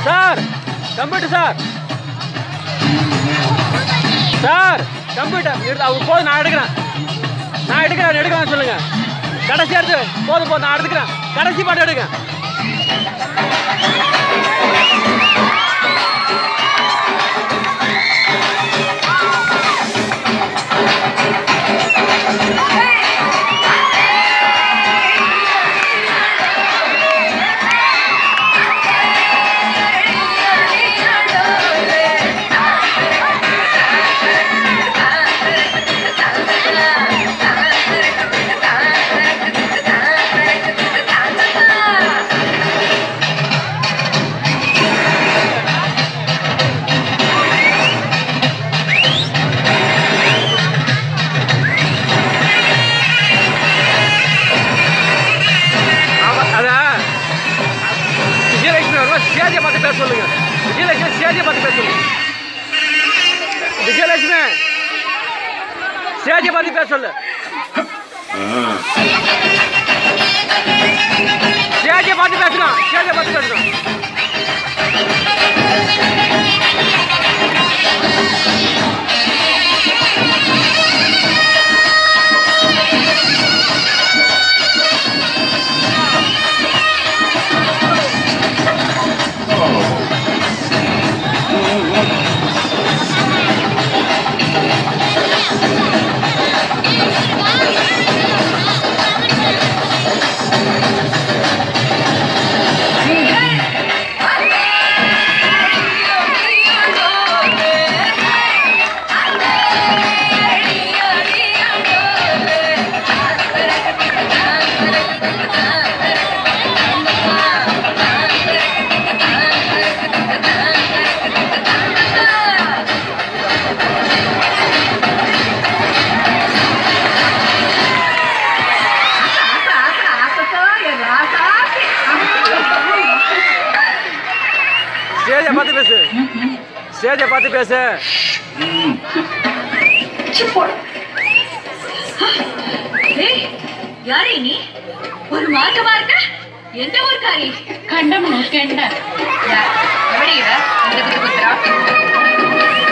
Sir computer sir sir computer எடுத்து அவங்க போதும் நான் எடுக்கிறேன் நான் எடுக்கிறேன் எடுக்கிறேன் சொல்லுங்க கடைசி எடுத்து போதும் போதும் நான் எடுத்துக்கிறேன் கடைசி பாட்டு எடுங்க ஆமா அதான் விஜயலட்சுமி வருவா சேதியை பார்த்து பேச சொல்லுங்க விஜயலட்சுமி சேதியை பார்த்து பேச சொல்லுங்க விஜயலட்சுமி சேதியை பார்த்து பேச சொல்லு சேதியை பார்த்து பேசணும் சேதியை பார்த்து பேசணும் சேதியை பார்த்து பேசு சேதியை பார்த்து பேசு ஏய், யாரே நீ ஒரு மார்க்கமா இருக்க எந்த ஊர்க்காரி கண்டம் கெண்ட யார்? எவடி இவ? இந்த குத்து குத்துறா?